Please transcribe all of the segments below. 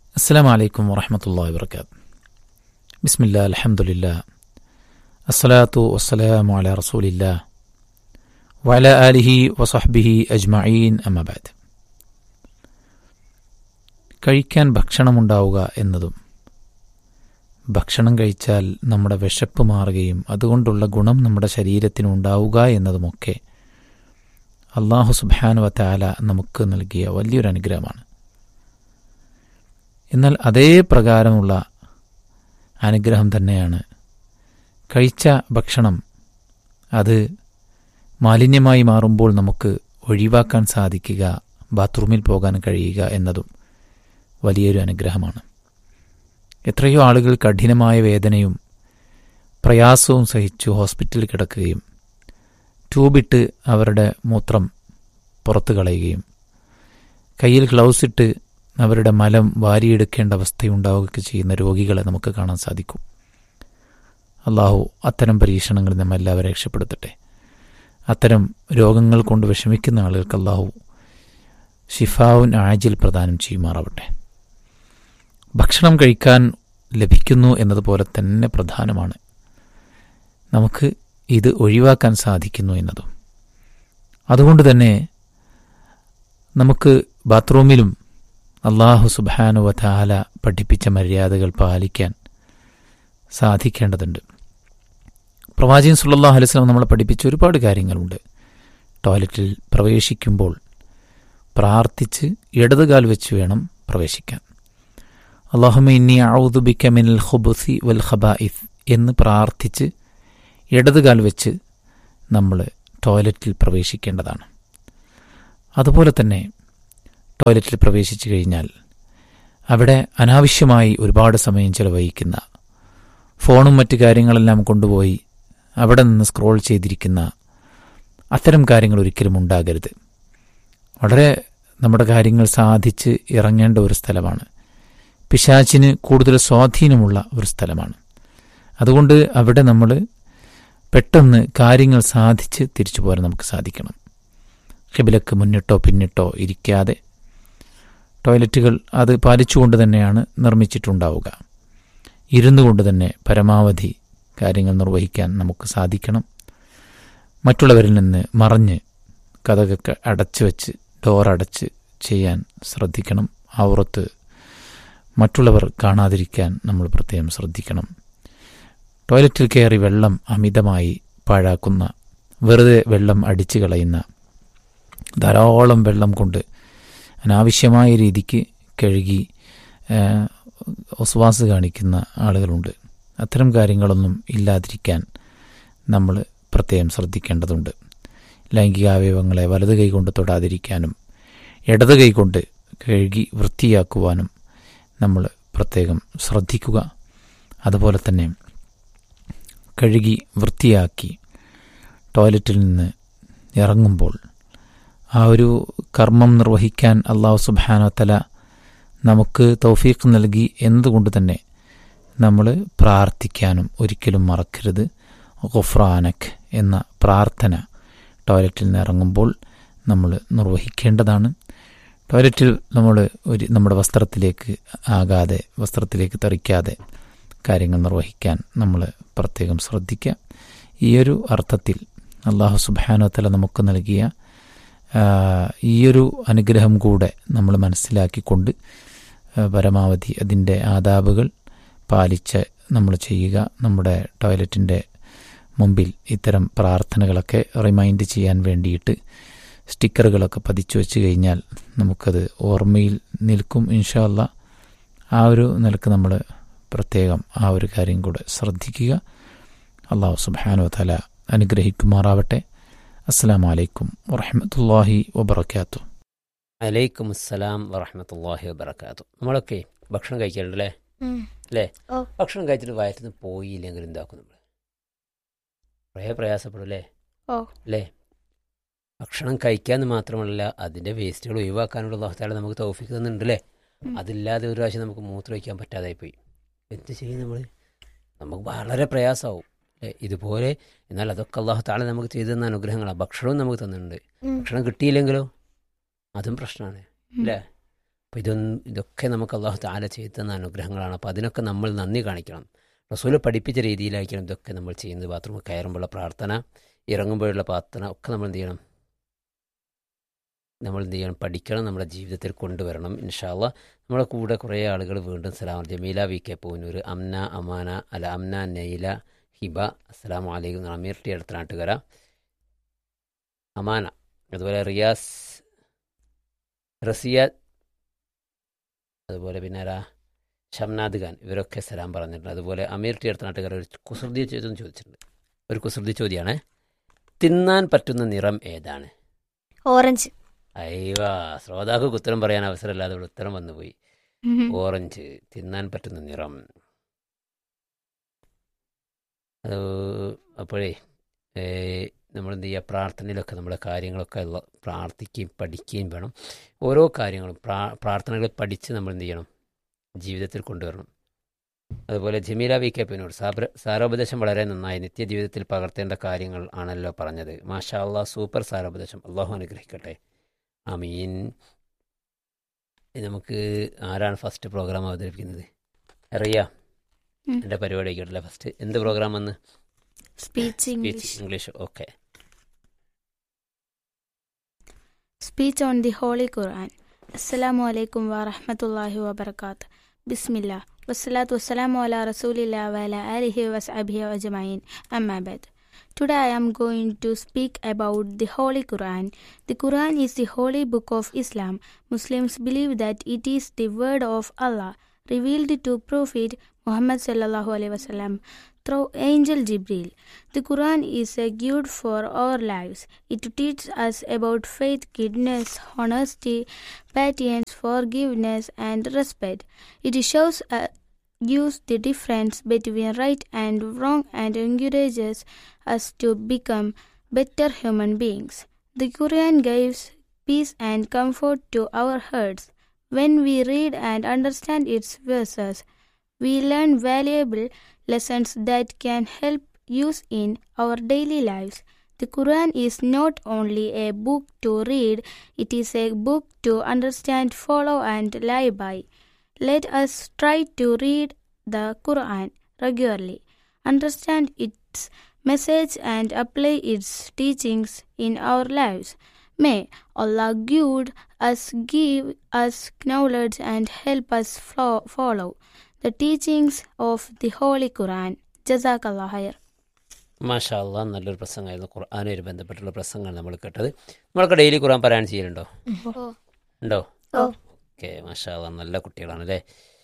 السلام عليكم ورحمة الله وبركاته بسم الله الحمد لله الصلاة والسلام على رسول الله وعلى آله وصحبه أجمعين أما بعد കഴിക്കാൻ ഭക്ഷണമുണ്ടാവുക എന്നതും ഭക്ഷണം കഴിച്ചാൽ നമ്മുടെ വിശപ്പ് മാറുകയും അതുകൊണ്ടുള്ള ഗുണം നമ്മുടെ ശരീരത്തിന് ഉണ്ടാവുക എന്നതുമൊക്കെ അള്ളാഹു സുബാനുവ താല നമുക്ക് നൽകിയ വലിയൊരു അനുഗ്രഹമാണ് എന്നാൽ അതേ പ്രകാരമുള്ള അനുഗ്രഹം തന്നെയാണ് കഴിച്ച ഭക്ഷണം അത് മാലിന്യമായി മാറുമ്പോൾ നമുക്ക് ഒഴിവാക്കാൻ സാധിക്കുക ബാത്റൂമിൽ പോകാൻ കഴിയുക എന്നതും വലിയൊരു അനുഗ്രഹമാണ് എത്രയോ ആളുകൾ കഠിനമായ വേദനയും പ്രയാസവും സഹിച്ചു ഹോസ്പിറ്റലിൽ കിടക്കുകയും ട്യൂബിട്ട് അവരുടെ മൂത്രം പുറത്തു കളയുകയും കയ്യിൽ ഗ്ലൗസ് ഇട്ട് അവരുടെ മലം വാരിയെടുക്കേണ്ട അവസ്ഥയുണ്ടാവുകയൊക്കെ ചെയ്യുന്ന രോഗികളെ നമുക്ക് കാണാൻ സാധിക്കും അള്ളാഹു അത്തരം പരീക്ഷണങ്ങളിൽ നമ്മെ എല്ലാവരും രക്ഷപ്പെടുത്തട്ടെ അത്തരം രോഗങ്ങൾ കൊണ്ട് വിഷമിക്കുന്ന ആളുകൾക്ക് അള്ളാഹു ഷിഫാവുൻ ആജിൽ പ്രദാനം ചെയ്യുമാറാവട്ടെ ഭക്ഷണം കഴിക്കാൻ ലഭിക്കുന്നു എന്നതുപോലെ തന്നെ പ്രധാനമാണ് നമുക്ക് ഇത് ഒഴിവാക്കാൻ സാധിക്കുന്നു എന്നതും അതുകൊണ്ട് തന്നെ നമുക്ക് ബാത്റൂമിലും അള്ളാഹു സുബാനുവതാല പഠിപ്പിച്ച മര്യാദകൾ പാലിക്കാൻ സാധിക്കേണ്ടതുണ്ട് പ്രവാചകൻ സുല്ലാഹു അലൈസ്ലാം നമ്മളെ പഠിപ്പിച്ച ഒരുപാട് കാര്യങ്ങളുണ്ട് ടോയ്ലറ്റിൽ പ്രവേശിക്കുമ്പോൾ പ്രാർത്ഥിച്ച് ഇടതുകാൽ വെച്ച് വേണം പ്രവേശിക്കാൻ അള്ളാഹുമ ഇന്നി ഔദുബിക്ക മിനൽ ഖുബുസി വൽ ഖബായിഫ് എന്ന് പ്രാർത്ഥിച്ച് ഇടതുകാൽ വെച്ച് നമ്മൾ ടോയ്ലറ്റിൽ പ്രവേശിക്കേണ്ടതാണ് അതുപോലെ തന്നെ ടോയ്ലറ്റിൽ പ്രവേശിച്ചു കഴിഞ്ഞാൽ അവിടെ അനാവശ്യമായി ഒരുപാട് സമയം ചെലവഴിക്കുന്ന ഫോണും മറ്റു കാര്യങ്ങളെല്ലാം കൊണ്ടുപോയി അവിടെ നിന്ന് സ്ക്രോൾ ചെയ്തിരിക്കുന്ന അത്തരം കാര്യങ്ങൾ ഒരിക്കലും ഉണ്ടാകരുത് വളരെ നമ്മുടെ കാര്യങ്ങൾ സാധിച്ച് ഇറങ്ങേണ്ട ഒരു സ്ഥലമാണ് പിശാച്ചിന് കൂടുതൽ സ്വാധീനമുള്ള ഒരു സ്ഥലമാണ് അതുകൊണ്ട് അവിടെ നമ്മൾ പെട്ടെന്ന് കാര്യങ്ങൾ സാധിച്ച് തിരിച്ചു പോരാൻ നമുക്ക് സാധിക്കണം ഹിബിലക്ക് മുന്നിട്ടോ പിന്നിട്ടോ ഇരിക്കാതെ ടോയ്ലറ്റുകൾ അത് പാലിച്ചുകൊണ്ട് തന്നെയാണ് നിർമ്മിച്ചിട്ടുണ്ടാവുക ഇരുന്നു കൊണ്ട് തന്നെ പരമാവധി കാര്യങ്ങൾ നിർവഹിക്കാൻ നമുക്ക് സാധിക്കണം മറ്റുള്ളവരിൽ നിന്ന് മറഞ്ഞ് കഥകൊക്കെ അടച്ചു വെച്ച് ഡോർ അടച്ച് ചെയ്യാൻ ശ്രദ്ധിക്കണം ഔറത്ത് മറ്റുള്ളവർ കാണാതിരിക്കാൻ നമ്മൾ പ്രത്യേകം ശ്രദ്ധിക്കണം ടോയ്ലറ്റിൽ കയറി വെള്ളം അമിതമായി പാഴാക്കുന്ന വെറുതെ വെള്ളം അടിച്ചു കളയുന്ന ധാരാളം വെള്ളം കൊണ്ട് അനാവശ്യമായ രീതിക്ക് കഴുകി ഒസ്വാസ് കാണിക്കുന്ന ആളുകളുണ്ട് അത്തരം കാര്യങ്ങളൊന്നും ഇല്ലാതിരിക്കാൻ നമ്മൾ പ്രത്യേകം ശ്രദ്ധിക്കേണ്ടതുണ്ട് ലൈംഗികാവയവങ്ങളെ വലത് കൈകൊണ്ട് തൊടാതിരിക്കാനും ഇടത് കൈകൊണ്ട് കഴുകി വൃത്തിയാക്കുവാനും നമ്മൾ പ്രത്യേകം ശ്രദ്ധിക്കുക അതുപോലെ തന്നെ കഴുകി വൃത്തിയാക്കി ടോയ്ലറ്റിൽ നിന്ന് ഇറങ്ങുമ്പോൾ ആ ഒരു കർമ്മം നിർവഹിക്കാൻ അള്ളാഹു സുബാനത്തല നമുക്ക് തൗഫീഖ് നൽകി എന്നതുകൊണ്ട് തന്നെ നമ്മൾ പ്രാർത്ഥിക്കാനും ഒരിക്കലും മറക്കരുത് ഗുഫ്രാനക് എന്ന പ്രാർത്ഥന ടോയ്ലറ്റിൽ നിന്ന് ഇറങ്ങുമ്പോൾ നമ്മൾ നിർവഹിക്കേണ്ടതാണ് ടോയ്ലറ്റിൽ നമ്മൾ ഒരു നമ്മുടെ വസ്ത്രത്തിലേക്ക് ആകാതെ വസ്ത്രത്തിലേക്ക് തെറിക്കാതെ കാര്യങ്ങൾ നിർവഹിക്കാൻ നമ്മൾ പ്രത്യേകം ശ്രദ്ധിക്കുക ഈ ഒരു അർത്ഥത്തിൽ അള്ളാഹു സുബാനത്തല നമുക്ക് നൽകിയ ഈയൊരു അനുഗ്രഹം കൂടെ നമ്മൾ മനസ്സിലാക്കിക്കൊണ്ട് പരമാവധി അതിൻ്റെ ആദാബുകൾ പാലിച്ച് നമ്മൾ ചെയ്യുക നമ്മുടെ ടോയ്ലറ്റിൻ്റെ മുമ്പിൽ ഇത്തരം പ്രാർത്ഥനകളൊക്കെ റിമൈൻഡ് ചെയ്യാൻ വേണ്ടിയിട്ട് സ്റ്റിക്കറുകളൊക്കെ പതിച്ചു വെച്ച് കഴിഞ്ഞാൽ നമുക്കത് ഓർമ്മയിൽ നിൽക്കും ഇൻഷാല്ല ആ ഒരു നിലക്ക് നമ്മൾ പ്രത്യേകം ആ ഒരു കാര്യം കൂടെ ശ്രദ്ധിക്കുക അള്ളാഹു സുബാനു തല അനുഗ്രഹിക്കുമാറാവട്ടെ അസ്സാം വലൈക്കും വറഹമത്തല്ലാഹി വബർക്കാത്തു അലൈക്കും അസ്സലാം വറഹമത്തല്ലാഹി വബർക്കാത്തു നമ്മളൊക്കെ ഭക്ഷണം കഴിക്കാറുണ്ടല്ലേ അല്ലേ ഓ. ഭക്ഷണം കഴിച്ചിട്ട് വയറ്റിൽ പോയില്ലെങ്കിൽ എന്താക്കും നമ്മൾ കുറേ പ്രയാസപ്പെടും അല്ലേ ഓ. അല്ലേ ഭക്ഷണം കഴിക്കാന്ന് മാത്രമല്ല അതിൻ്റെ വേസ്റ്റുകൾ ഒഴിവാക്കാനുള്ള അള്ളാഹുത്താല നമുക്ക് തൗഫിക്ക് തന്നിട്ടുണ്ടല്ലേ ഉം. അതില്ലാതെ ഒരു പ്രാവശ്യം നമുക്ക് മൂത്രം ഒഴിക്കാൻ പറ്റാതായി പോയി എന്ത് ചെയ്യും നമ്മൾ നമുക്ക് വളരെ പ്രയാസമാവും അല്ലേ ഇതുപോലെ എന്നാൽ അതൊക്കെ അള്ളാഹു താല നമുക്ക് ചെയ്തു തന്ന അനുഗ്രഹങ്ങളാണ് ഭക്ഷണവും നമുക്ക് തന്നിട്ടുണ്ട് ഉം. ഭക്ഷണം കിട്ടിയില്ലെങ്കിലോ അതും പ്രശ്നമാണ് ഉം. അല്ലേ അപ്പോൾ ഇതൊന്നും ഇതൊക്കെ നമുക്ക് അള്ളാഹു താല ചെയ്തു തന്ന അനുഗ്രഹങ്ങളാണ് അപ്പോൾ അതിനൊക്കെ നമ്മൾ നന്ദി കാണിക്കണം റസൂല് പഠിപ്പിച്ച രീതിയിലായിരിക്കണം ഇതൊക്കെ നമ്മൾ ചെയ്യുന്നത് ബാത്റൂമിൽ കയറുമ്പോഴുള്ള പ്രാർത്ഥന ഇറങ്ങുമ്പോഴുള്ള പ്രാർത്ഥന ഒക്കെ നമ്മൾ എന്ത് ചെയ്യണം നമ്മൾ എന്ത് ചെയ്യണം പഠിക്കണം നമ്മുടെ ജീവിതത്തിൽ കൊണ്ടുവരണം ഇൻഷാല്ല നമ്മളെ കൂടെ കുറേ ആളുകൾ വീണ്ടും സലാം ജമീല വി കെ പൂനൂർ അംന അമാന അല്ല അംന നെയ്ല ഹിബ അസ്സലാം വലൈക്കും അമീർ ടി അടുത്ത നാട്ടുകാര അമാന അതുപോലെ റിയാസ് റസിയ അതുപോലെ പിന്നെ ആരാ ഷംനാദ് ഖാൻ ഇവരൊക്കെ സലാം പറഞ്ഞിട്ടുണ്ട് അതുപോലെ അമീർ ടി അടുത്ത നാട്ടുകാർ ഒരു കുസൃതി ചോദ്യം ചോദിച്ചിട്ടുണ്ട് ഒരു കുസൃതി ചോദ്യമാണ് തിന്നാൻ പറ്റുന്ന നിറം ഏതാണ് ഓറഞ്ച് അയ്യവാ ശ്രോതാക്കൾക്ക് ഉത്തരം പറയാൻ അവസരമില്ലാതെ ഇവിടെ ഉത്തരം വന്നുപോയി ഓറഞ്ച് തിന്നാൻ പറ്റുന്ന നിറം അത് അപ്പോഴേ നമ്മൾ എന്ത് ചെയ്യുക പ്രാർത്ഥനയിലൊക്കെ നമ്മുടെ കാര്യങ്ങളൊക്കെ ഉള്ള പ്രാർത്ഥിക്കുകയും പഠിക്കുകയും വേണം ഓരോ കാര്യങ്ങളും പ്രാ പ്രാർത്ഥനകൾ പഠിച്ച് നമ്മൾ എന്ത് ചെയ്യണം ജീവിതത്തിൽ കൊണ്ടുവരണം അതുപോലെ ജമീല വി കെ പിന്നോട് സാബ്ര സാരോപദേശം വളരെ നന്നായി നിത്യജീവിതത്തിൽ പകർത്തേണ്ട കാര്യങ്ങൾ ആണല്ലോ പറഞ്ഞത് മാഷാ അള്ളാഹ് സൂപ്പർ സാരോപദേശം അള്ളാഹു അനുഗ്രഹിക്കട്ടെ അമീൻ ഇനി നമുക്ക് ആരാണ് ഫസ്റ്റ് പ്രോഗ്രാം അവതരിപ്പിക്കുന്നത് അറിയാ ഉം. എൻ്റെ പരിപാടി ആയിക്കോട്ടല്ലേ ഫസ്റ്റ് എന്ത് പ്രോഗ്രാം വന്ന് speech speech English English okay speech on the holy Quran അസ്സലാമു അലൈക്കും വറഹ്മത്തുള്ളാഹി വബർക്കാത്ത് ബിസ്മില്ല വസ്സലാത്തു വസ്സലാമു അലാ റസൂലില്ലാ വഅല ആലിഹി വസ്അബിഹി അജ്മഈൻ അമ്മാ ബഅദ് Today I am going to speak about the Holy Quran. The Quran is the holy book of Islam. Muslims believe that it is the word of Allah revealed to Prophet Muhammad sallallahu alaihi wasallam through angel Jibril. The Quran is a guide for our lives. It teaches us about faith, goodness, honesty, patience, forgiveness, and respect. It shows uh, gives the difference between right and wrong and encourages us to become better human beings. The Quran gives peace and comfort to our hearts. When we read and understand its verses, we learn valuable lessons that can help use in our daily lives. The Quran is not only a book to read, it is a book to understand, follow, and live by. Let us try to read the Quran regularly, understand its message, and apply its teachings in our lives. May Allah guide us, give us knowledge, and help us flo- follow the teachings of the Holy Quran. Jazakallah khair. മാഷാ അള്ളാഹ് നല്ലൊരു പ്രസംഗമായിരുന്നു ഖുർആാനുമായി ബന്ധപ്പെട്ടുള്ള പ്രസംഗമാണ് നമ്മൾ കേട്ടത് നമ്മളൊക്കെ daily ഖുർആൻ പാരായണം ചെയ്യലുണ്ടോ ഉണ്ടോ ഓ. Okay മാഷാ അള്ളാഹ് നല്ല കുട്ടികളാണ് അല്ലേ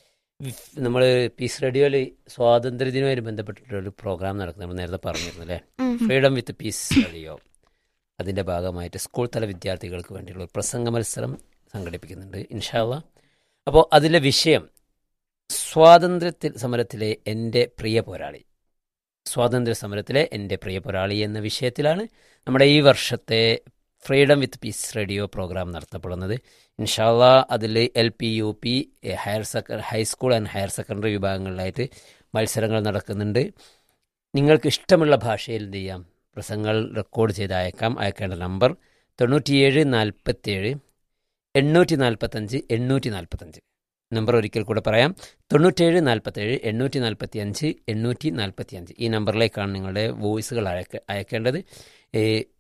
നമ്മൾ പീസ് റേഡിയോയിൽ സ്വാതന്ത്ര്യദിനവുമായി ബന്ധപ്പെട്ടിട്ടൊരു പ്രോഗ്രാം നടക്കുന്നത് നമ്മൾ നേരത്തെ പറഞ്ഞിരുന്നു അല്ലേ ഫ്രീഡം വിത്ത് പീസ് റേഡിയോ അതിൻ്റെ ഭാഗമായിട്ട് സ്കൂൾ തല വിദ്യാർത്ഥികൾക്ക് വേണ്ടിയുള്ള ഒരു പ്രസംഗ മത്സരം സംഘടിപ്പിക്കുന്നുണ്ട് ഇൻഷാല്ല അപ്പോൾ അതിലെ വിഷയം സ്വാതന്ത്ര്യത്തിൽ സമരത്തിലെ എൻ്റെ പ്രിയ പോരാളി സ്വാതന്ത്ര്യ സമരത്തിലെ എൻ്റെ പ്രിയ പോരാളി എന്ന വിഷയത്തിലാണ് നമ്മുടെ ഈ വർഷത്തെ freedom with peace radio programme നടത്തപ്പെടുന്നത് ഇൻഷാല്ല അതിൽ L P U P higher സെക്ക ഹൈസ്കൂൾ ആൻഡ് ഹയർ സെക്കൻഡറി വിഭാഗങ്ങളിലായിട്ട് മത്സരങ്ങൾ നടക്കുന്നുണ്ട് നിങ്ങൾക്ക് ഇഷ്ടമുള്ള ഭാഷയിൽ എന്ത് ചെയ്യാം പ്രസംഗങ്ങൾ റെക്കോർഡ് ചെയ്ത് അയക്കാം അയക്കേണ്ട നമ്പർ തൊണ്ണൂറ്റിയേഴ് നാൽപ്പത്തേഴ് എണ്ണൂറ്റി നാൽപ്പത്തഞ്ച് എണ്ണൂറ്റി നാൽപ്പത്തഞ്ച് നമ്പർ ഒരിക്കൽ കൂടെ പറയാം തൊണ്ണൂറ്റേഴ് നാൽപ്പത്തേഴ് എണ്ണൂറ്റി നാൽപ്പത്തി അഞ്ച് എണ്ണൂറ്റി നാൽപ്പത്തി അഞ്ച് ഈ നമ്പറിലേക്കാണ് നിങ്ങളുടെ വോയിസുകൾ അയക്ക അയക്കേണ്ടത് ഏ,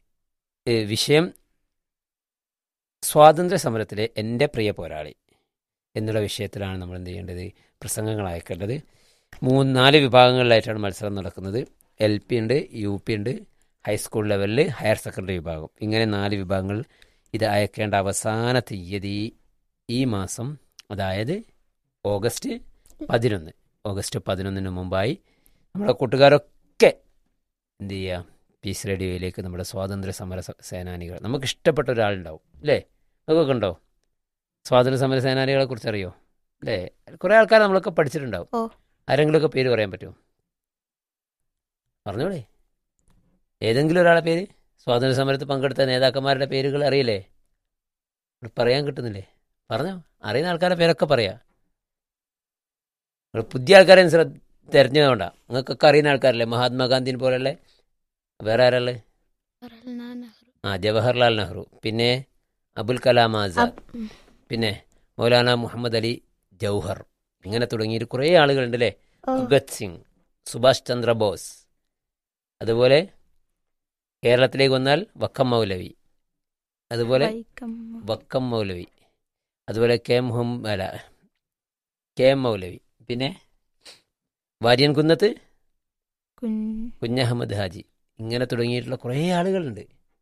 ഏ, വിഷയം സ്വാതന്ത്ര്യ സമരത്തിലെ എൻ്റെ പ്രിയ പോരാളി എന്നുള്ള വിഷയത്തിലാണ് നമ്മൾ എന്ത് ചെയ്യേണ്ടത് പ്രസംഗങ്ങൾ അയക്കേണ്ടത് മൂന്ന് നാല് വിഭാഗങ്ങളിലായിട്ടാണ് മത്സരം നടക്കുന്നത് എൽ പി ഉണ്ട് യു പി ഉണ്ട് ഹൈസ്കൂൾ ലെവലിൽ ഹയർ സെക്കൻഡറി വിഭാഗം ഇങ്ങനെ നാല് വിഭാഗങ്ങൾ ഇത് അയക്കേണ്ട അവസാന തീയതി ഈ മാസം അതായത് ഓഗസ്റ്റ് പതിനൊന്ന് ഓഗസ്റ്റ് പതിനൊന്നിന് മുമ്പായി നമ്മുടെ കൂട്ടുകാരൊക്കെ എന്ത് ചെയ്യുക പീസ് റേഡിയോയിലേക്ക് നമ്മുടെ സ്വാതന്ത്ര്യ സമര സ- സേനാനികൾ നമുക്ക് ഇഷ്ടപ്പെട്ട ഒരാളുണ്ടാവും അല്ലേ നമുക്കൊക്കെ ഉണ്ടോ സ്വാതന്ത്ര്യ സമര സേനാനികളെ കുറിച്ച് അറിയോ അല്ലേ കുറേ ആൾക്കാർ നമ്മളൊക്കെ പഠിച്ചിട്ടുണ്ടാവും ഓ. ആരെങ്കിലുമൊക്കെ പേര് പറയാൻ പറ്റുമോ പറഞ്ഞോളേ ഏതെങ്കിലും ഒരാളെ പേര് സ്വാതന്ത്ര്യ സമരത്തിൽ പങ്കെടുത്ത നേതാക്കന്മാരുടെ പേരുകൾ അറിയില്ലേ ഇവിടെ പറയാൻ കിട്ടുന്നില്ലേ പറഞ്ഞോ അറിയുന്ന ആൾക്കാരുടെ പേരൊക്കെ പറയാം നിങ്ങൾ പുതിയ ആൾക്കാരെ ശ്രദ്ധ തിരഞ്ഞതുകൊണ്ടാ നിങ്ങൾക്കൊക്കെ അറിയുന്ന ആൾക്കാരല്ലേ മഹാത്മാഗാന്ധിനെ പോലെയുള്ള വേറെ ആരല്ലേ ആ ജവഹർലാൽ നെഹ്റു പിന്നെ അബുൽ കലാം ആസാദ് പിന്നെ മൗലാന മുഹമ്മദ് അലി ജൗഹർ ഇങ്ങനെ തുടങ്ങിയിട്ട് കുറേ ആളുകളുണ്ട് അല്ലേ ഓ ഭഗത് സിംഗ് സുഭാഷ് ചന്ദ്ര ബോസ് അതുപോലെ കേരളത്തിലേക്ക് വന്നാൽ വക്കം മൗലവി അതുപോലെ വൈക്കം വക്കം മൗലവി അതുപോലെ കെ മുഹമ്മദ് അല്ല കെ എം മൗലവി പിന്നെ വാര്യൻ കുന്നത്ത് കുഞ്ഞ് കുഞ്ഞഹമ്മദ് ഹാജി ഇങ്ങനെ തുടങ്ങിയിട്ടുള്ള കുറേ ആളുകളുണ്ട്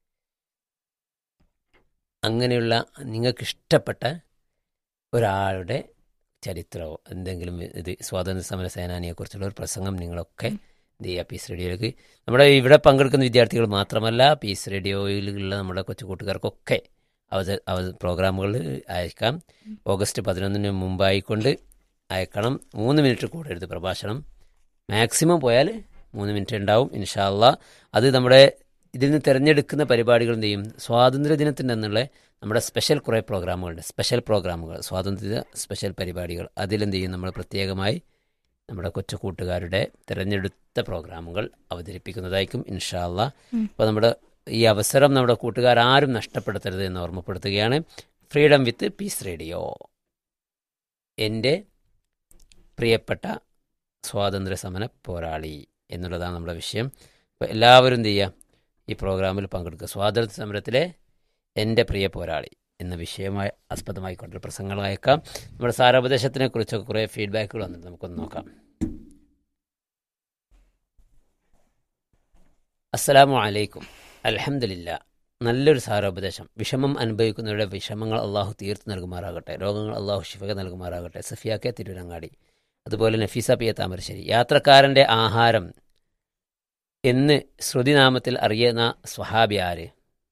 അങ്ങനെയുള്ള നിങ്ങൾക്ക് ഇഷ്ടപ്പെട്ട ഒരാളുടെ ചരിത്രമോ എന്തെങ്കിലും ഇത് സ്വാതന്ത്ര്യ സമര സേനാനിയെക്കുറിച്ചുള്ള ഒരു പ്രസംഗം നിങ്ങളൊക്കെ എന്ത് ചെയ്യുക പീസ് റേഡിയോയിലേക്ക് നമ്മുടെ ഇവിടെ പങ്കെടുക്കുന്ന വിദ്യാർത്ഥികൾ മാത്രമല്ല പീസ് റേഡിയോയിലുള്ള നമ്മുടെ കൊച്ചു കൂട്ടുകാർക്കൊക്കെ അവത അവ പ്രോഗ്രാമുകൾ അയക്കാം ഓഗസ്റ്റ് പതിനൊന്നിന് മുമ്പായിക്കൊണ്ട് അയക്കണം മൂന്ന് മിനിറ്റ് കൂടരുത് പ്രഭാഷണം മാക്സിമം പോയാൽ മൂന്ന് മിനിറ്റ് ഉണ്ടാവും ഇൻഷാല്ല അത് നമ്മുടെ ഇതിൽ നിന്ന് തിരഞ്ഞെടുക്കുന്ന പരിപാടികൾ എന്ത് ചെയ്യും സ്വാതന്ത്ര്യ ദിനത്തിൻ്റെ എന്നുള്ള നമ്മുടെ സ്പെഷ്യൽ കുറേ പ്രോഗ്രാമുകളുണ്ട് സ്പെഷ്യൽ പ്രോഗ്രാമുകൾ സ്വാതന്ത്ര്യ സ്പെഷ്യൽ പരിപാടികൾ അതിലെന്ത് ചെയ്യും നമ്മൾ പ്രത്യേകമായി നമ്മുടെ കൊച്ചു കൂട്ടുകാരുടെ തിരഞ്ഞെടുത്ത പ്രോഗ്രാമുകൾ അവതരിപ്പിക്കുന്നതായിരിക്കും ഇൻഷാല്ല ഉം. അപ്പോൾ നമ്മുടെ ഈ അവസരം നമ്മുടെ കൂട്ടുകാർ ആരും നഷ്ടപ്പെടുത്തരുത് എന്ന് ഓർമ്മപ്പെടുത്തുകയാണ് ഫ്രീഡം വിത്ത് പീസ് റേഡിയോ എൻ്റെ പ്രിയപ്പെട്ട സ്വാതന്ത്ര്യ സമര പോരാളി എന്നുള്ളതാണ് നമ്മുടെ വിഷയം അപ്പോൾ എല്ലാവരും എന്ത് ചെയ്യുക ഈ പ്രോഗ്രാമിൽ പങ്കെടുക്കുക സ്വാതന്ത്ര്യ സമരത്തിലെ എൻ്റെ പ്രിയ പോരാളി എന്ന വിഷയമായി ആസ്പദമായിക്കൊണ്ടൊരു പ്രസംഗങ്ങൾ അയക്കാം നമ്മുടെ സാരോപദേശത്തിനെ കുറിച്ചൊക്കെ കുറേ ഫീഡ്ബാക്കുകൾ വന്നിട്ട് നമുക്കൊന്ന് നോക്കാം അസ്സലാമു അലൈക്കും അലഹമില്ല നല്ലൊരു സാരോപദേശം വിഷമം അനുഭവിക്കുന്നവരുടെ വിഷമങ്ങൾ അള്ളാഹു തീർത്ത് നൽകുമാറാകട്ടെ രോഗങ്ങൾ അള്ളാഹു ശിഫക നൽകുമാറാകട്ടെ സഫിയാക്കെ തിരുരങ്ങാടി അതുപോലെ നഫീസ പി എ താമരശ്ശേരി യാത്രക്കാരൻ്റെ ആഹാരം എന്ന് ശ്രുതിനാമത്തിൽ അറിയുന്ന സ്വഹാബി ആര്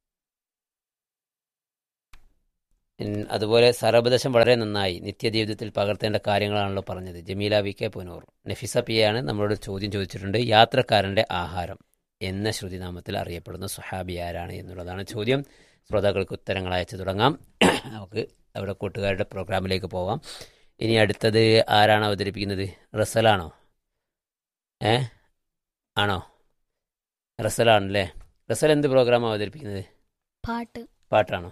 ഉം, അതുപോലെ സാരോപദേശം വളരെ നന്നായി നിത്യജീവിതത്തിൽ പകർത്തേണ്ട കാര്യങ്ങളാണല്ലോ പറഞ്ഞത് Jameela V K Poonoor Nafeesa P ആണ് നമ്മളോട് ചോദ്യം ചോദിച്ചിട്ടുണ്ട് യാത്രക്കാരൻ്റെ ആഹാരം എന്ന ശ്രുതിനാമത്തിൽ അറിയപ്പെടുന്ന സ്വഹാബി ആരാണ് എന്നുള്ളതാണ് ചോദ്യം ശ്രോതാക്കൾക്ക് ഉത്തരങ്ങൾ അയച്ചു തുടങ്ങാം നമുക്ക് അവിടെ കൂട്ടുകാരുടെ പ്രോഗ്രാമിലേക്ക് പോകാം ഇനി അടുത്തത് ആരാണ് അവതരിപ്പിക്കുന്നത് റസലാണോ ഏ ആണോ റസലാണല്ലേ റസൽ എന്ത് പ്രോഗ്രാം അവതരിപ്പിക്കുന്നത് പാട്ട് പാട്ടാണോ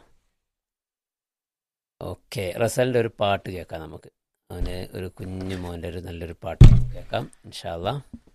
ഓക്കെ റസലിൻ്റെ ഒരു പാട്ട് കേൾക്കാം നമുക്ക് അവന് ഒരു കുഞ്ഞു മോൻ്റെ ഒരു നല്ലൊരു പാട്ട് കേൾക്കാം ഇൻഷാല്ലാ